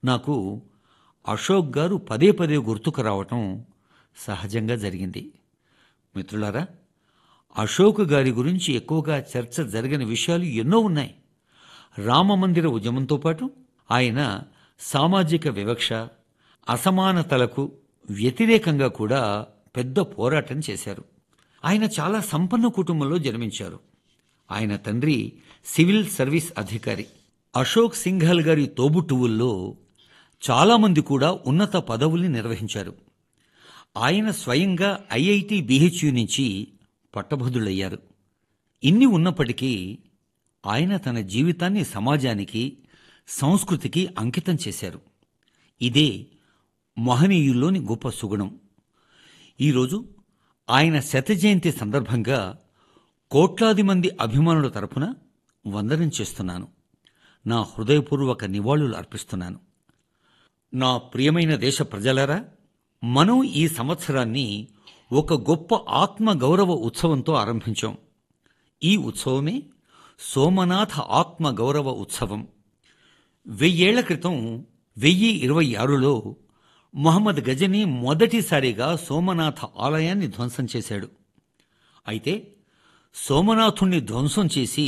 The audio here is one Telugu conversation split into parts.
నాకు అశోక్ గారు పదే పదే గుర్తుకు రావటం సహజంగా జరిగింది మిత్రులారా అశోక్ గారి గురించి ఎక్కువగా చర్చ జరిగిన విషయాలు ఎన్నో ఉన్నాయి రామమందిర ఉద్యమంతో పాటు ఆయన సామాజిక వివక్ష అసమానతలకు వ్యతిరేకంగా కూడా పెద్ద పోరాటం చేశారు ఆయన చాలా సంపన్న కుటుంబంలో జన్మించారు ఆయన తండ్రి సివిల్ సర్వీస్ అధికారి అశోక్ సింఘాల్ గారి తోబుట్టువుల్లో చాలామంది కూడా ఉన్నత పదవుల్ని నిర్వహించారు ఆయన స్వయంగా ఐఐటి బిహెచ్యు నుంచి పట్టభద్రులయ్యారు ఇన్ని ఉన్నప్పటికీ ఆయన తన జీవితాన్ని సమాజానికి సంస్కృతికి అంకితం చేశారు ఇదే మహనీయుల్లోని గొప్ప సుగుణం ఈరోజు ఆయన శత జయంతి సందర్భంగా కోట్లాది మంది అభిమానుల తరపున వందనం చేస్తున్నాను నా హృదయపూర్వక నివాళులు అర్పిస్తున్నాను నా ప్రియమైన దేశ ప్రజలారా మనం ఈ సంవత్సరాన్ని ఒక గొప్ప ఆత్మ గౌరవ ఉత్సవంతో ఆరంభించాం ఈ ఉత్సవమే సోమనాథ ఆత్మ గౌరవ ఉత్సవం వెయ్యేళ్ల క్రితం వెయ్యి ఇరవై ఆరులో మొహమ్మద్ గజని మొదటిసారిగా సోమనాథ ఆలయాన్ని ధ్వంసం చేశాడు అయితే సోమనాథుణ్ణి ధ్వంసం చేసి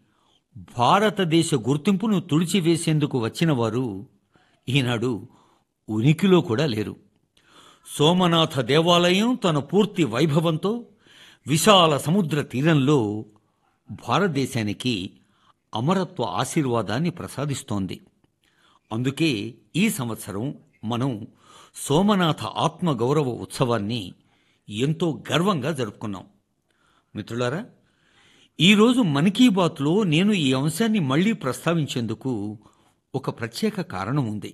భారతదేశ గుర్తింపును తుడిచివేసేందుకు వచ్చిన వారు ఈనాడు ఉనికిలో కూడా లేరు సోమనాథ దేవాలయం తన పూర్తి వైభవంతో విశాల సముద్ర తీరంలో భారతదేశానికి అమరత్వ ఆశీర్వాదాన్ని ప్రసాదిస్తోంది అందుకే ఈ సంవత్సరం మనం సోమనాథ ఆత్మ గౌరవ ఉత్సవాన్ని ఎంతో గర్వంగా జరుపుకున్నాం మిత్రులారా ఈరోజు మన్ కీ బాత్లో నేను ఈ అంశాన్ని మళ్ళీ ప్రస్తావించేందుకు ఒక ప్రత్యేక కారణం ఉంది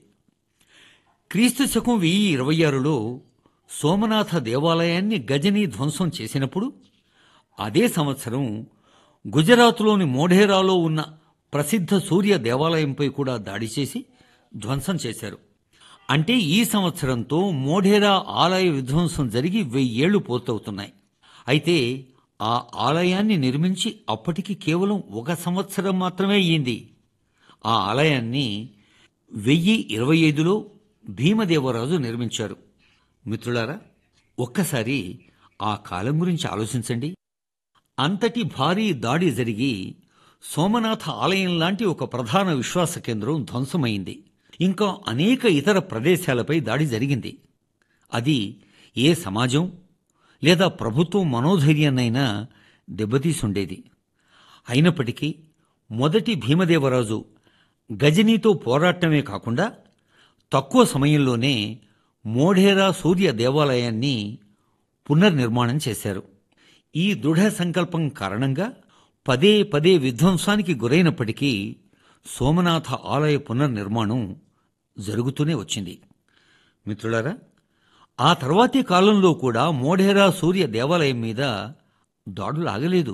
క్రీస్తు శకం వెయ్యి ఇరవై ఆరులో సోమనాథ దేవాలయాన్ని గజని ధ్వంసం చేసినప్పుడు అదే సంవత్సరం గుజరాత్లోని మోఢేరాలో ఉన్న ప్రసిద్ధ సూర్య దేవాలయంపై కూడా దాడి చేసి ధ్వంసం చేశారు అంటే ఈ సంవత్సరంతో మోఢేరా ఆలయ విధ్వంసం జరిగి వెయ్యేళ్లు పూర్తవుతున్నాయి అయితే ఆ ఆలయాన్ని నిర్మించి అప్పటికి కేవలం ఒక సంవత్సరం మాత్రమే అయ్యింది ఆ ఆలయాన్ని వెయ్యి ఇరవై ఐదులో భీమదేవరాజు నిర్మించారు మిత్రులారా ఒక్కసారి ఆ కాలం గురించి ఆలోచించండి అంతటి భారీ దాడి జరిగి సోమనాథ ఆలయం లాంటి ఒక ప్రధాన విశ్వాస కేంద్రం ధ్వంసమైంది ఇంకా అనేక ఇతర ప్రదేశాలపై దాడి జరిగింది అది ఏ సమాజం లేదా ప్రభుత్వం మనోధైర్యాన్నైనా దెబ్బతీసుండేది అయినప్పటికీ మొదటి భీమదేవరాజు గజనీతో పోరాటమే కాకుండా తక్కువ సమయంలోనే మోఢేరా సూర్య దేవాలయాన్ని పునర్నిర్మాణం చేశారు ఈ దృఢ సంకల్పం కారణంగా పదే పదే విధ్వంసానికి గురైనప్పటికీ సోమనాథ ఆలయ పునర్నిర్మాణం జరుగుతూనే వచ్చింది మిత్రులారా ఆ తర్వాతి కాలంలో కూడా మోఢేరా సూర్య దేవాలయం మీద దాడులు ఆగలేదు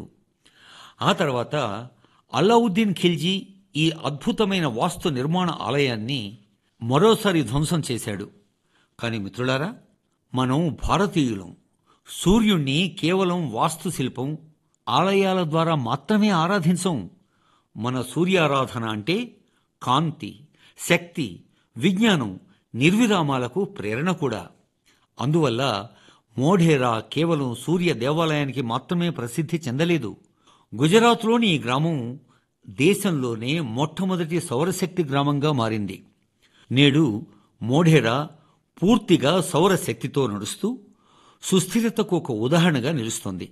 ఆ తర్వాత అల్లావుద్దీన్ ఖిల్జీ ఈ అద్భుతమైన వాస్తు నిర్మాణ ఆలయాన్ని మరోసారి ధ్వంసం చేశాడు కానీ మిత్రులారా మనం భారతీయులం సూర్యుణ్ణి కేవలం వాస్తుశిల్పం ఆలయాల ద్వారా మాత్రమే ఆరాధించం మన సూర్యారాధన అంటే కాంతి శక్తి విజ్ఞానం నిర్విరామాలకు ప్రేరణ కూడా అందువల్ల మోఢేరా కేవలం సూర్య దేవాలయానికి మాత్రమే ప్రసిద్ధి చెందలేదు గుజరాత్లోని ఈ గ్రామం దేశంలోనే మొట్టమొదటి సౌరశక్తి గ్రామంగా మారింది నేడు మోఢేరా పూర్తిగా సౌరశక్తితో నడుస్తూ సుస్థిరతకు ఒక ఉదాహరణగా నిలుస్తోంది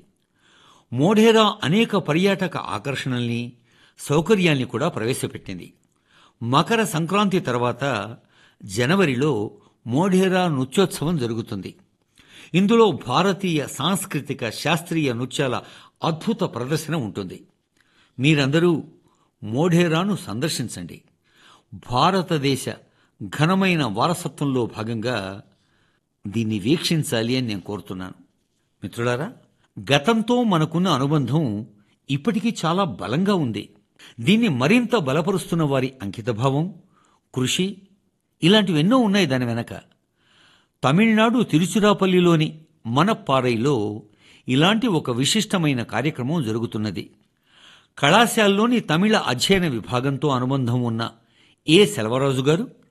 మోఢేరా అనేక పర్యాటక ఆకర్షణల్ని సౌకర్యాల్ని కూడా ప్రవేశపెట్టింది మకర సంక్రాంతి తర్వాత జనవరిలో మోఢేరా నృత్యోత్సవం జరుగుతుంది ఇందులో భారతీయ సాంస్కృతిక శాస్త్రీయ నృత్యాల అద్భుత ప్రదర్శన ఉంటుంది మీరందరూ మోఢేరాను సందర్శించండి భారతదేశ ఘనమైన వారసత్వంలో భాగంగా దీన్ని వీక్షించాలి అని నేను కోరుతున్నాను మిత్రులారా గతంతో మనకున్న అనుబంధం ఇప్పటికీ చాలా బలంగా ఉంది దీన్ని మరింత బలపరుస్తున్న వారి అంకితభావం కృషి ఇలాంటివెన్నో ఉన్నాయి దాని వెనక తమిళనాడు తిరుచిరాపల్లిలోని మనప్పారైలో ఇలాంటి ఒక విశిష్టమైన కార్యక్రమం జరుగుతున్నది కళాశాలలోని తమిళ అధ్యయన విభాగంతో అనుబంధం ఉన్న ఏ సెల్వరాజు గారు